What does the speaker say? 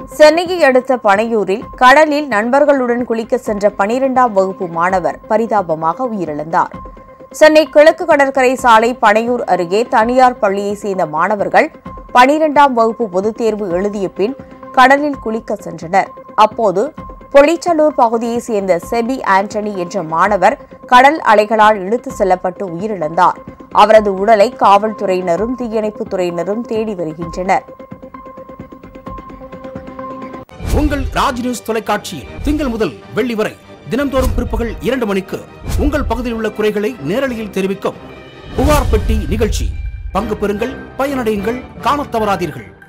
சென்னையை அடுத்த பனையூரில் கடலில் நண்பர்களுடன் குளிக்க சென்ற பனிரெண்டாம் வகுப்பு மாணவர் பரிதாபமாக உயிரிழந்தார் சென்னை கிழக்கு கடற்கரை சாலை பனையூர் அருகே தனியார் பள்ளியைச் சேர்ந்த மாணவர்கள் பனிரெண்டாம் வகுப்பு பொதுத் தேர்வு எழுதிய பின் கடலில் குளிக்க சென்றனர் அப்போது பொலிச்சலூர் பகுதியைச் சேர்ந்த செபி ஆண்டனி என்ற மாணவர் கடல் அலைகளால் இழுத்து செல்லப்பட்டு உயிரிழந்தார் அவரது உடலை காவல்துறையினரும் தீயணைப்புத் துறையினரும் தேடி வருகின்றனர் உங்கள் ராஜ் நியூஸ் தொலைக்காட்சியில் திங்கள் முதல் வெள்ளி வரை தினம்தோறும் பிற்பகல் இரண்டு மணிக்கு உங்கள் பகுதியில் உள்ள குறைகளை நேரலையில் தெரிவிக்கும் புகார் பெட்டி நிகழ்ச்சி பங்கு பெறுங்கள் பயனடையுங்கள் காணத் தவறாதீர்கள்